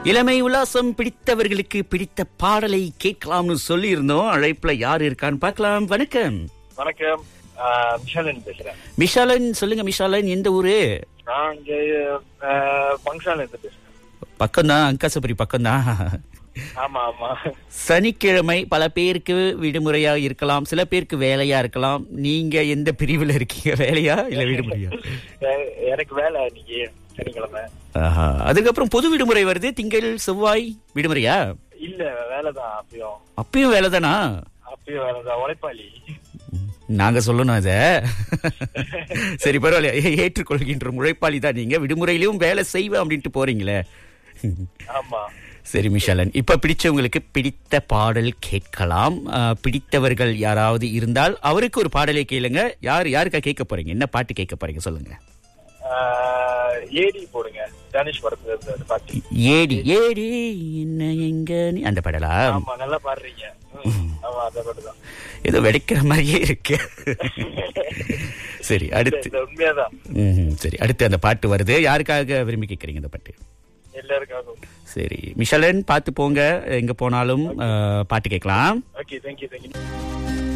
இளமை உல்லாசம் பிடித்தவர்களுக்கு பிடித்த பாடலை கேட்கலாம்னு சொல்லி இருந்தோம் அழைப்புல யார் இருக்கான்னு பார்க்கலாம் வணக்கம் வணக்கம் ஆஹ் மிஷாலின் பேசுறேன் மிஷாலன் சொல்லுங்க மிஷாலன் எந்த ஊரு நான் இங்க ஃபங்க்ஷன்ல இருந்து பேசுறேன் பக்கம்தான் அங்காசபுரி பக்கம்தான் ஆமா ஆமா சனிக்கிழமை பல பேருக்கு விடுமுறையா இருக்கலாம் சில பேருக்கு வேலையா இருக்கலாம் நீங்க எந்த பிரிவுல இருக்கீங்க வேலையா இல்ல விடுமுறையா எ- எனக்கு வேலை இன்னைக்கு சனிக்கிழமை ஆஹா. அதுக்கப்புறம் பொது விடுமுறை வருது திங்கள் செவ்வாய் விடுமுறையா இல்ல வேலைதான் அப்பயும் அப்பயும் வேலைதானா அப்பயும் வேலைதான் உழைப்பாளி நாங்க சொல்லணும் அத சரி பரவாயில்ல ஏ- ஏற்றுக்கொள்கின்ற உழைப்பாளி தான் நீங்க விடுமுறையிலும் வேலை செய்வேன் அப்படின்ட்டு போறீங்களே ஆமா சரி மிஷாலன் இப்ப பிடிச்சவங்களுக்கு பிடித்த பாடல் கேட்கலாம் ஆ, பிடித்தவர்கள் யாராவது இருந்தால் அவருக்கு ஒரு பாடலை கேளுங்க யார் யாருக்கா கேட்க போறீங்க என்ன பாட்டு கேட்க போறீங்க சொல்லுங்க ஆஹ் ஏடி போடுங்க தனுஷ் படத்துல இருந்து அந்த பாட்டு ஏடி ஏடி என்ன எங்க நீ- அந்த பாடலா ஆமா நல்லா பாடுறீங்க ம், ஆமா அந்த பாட்டு தான் ஏதோ வெடிக்கிற மாதிரியே இருக்கு சரி அடுத்து இந்த உண்மையாதான் ம்ஹும், சரி அடுத்து அந்த பாட்டு வருது யாருக்காக விரும்பி கேட்கறீங்க இந்த பாட்டு எல்லாருக்காகவும் சரி மிஷலன் பார்த்து போங்க எங்க போனாலும் ஆ, பாட்டு கேட்கலாம் ஓகே தேங்க்யூ தேங்க்யூ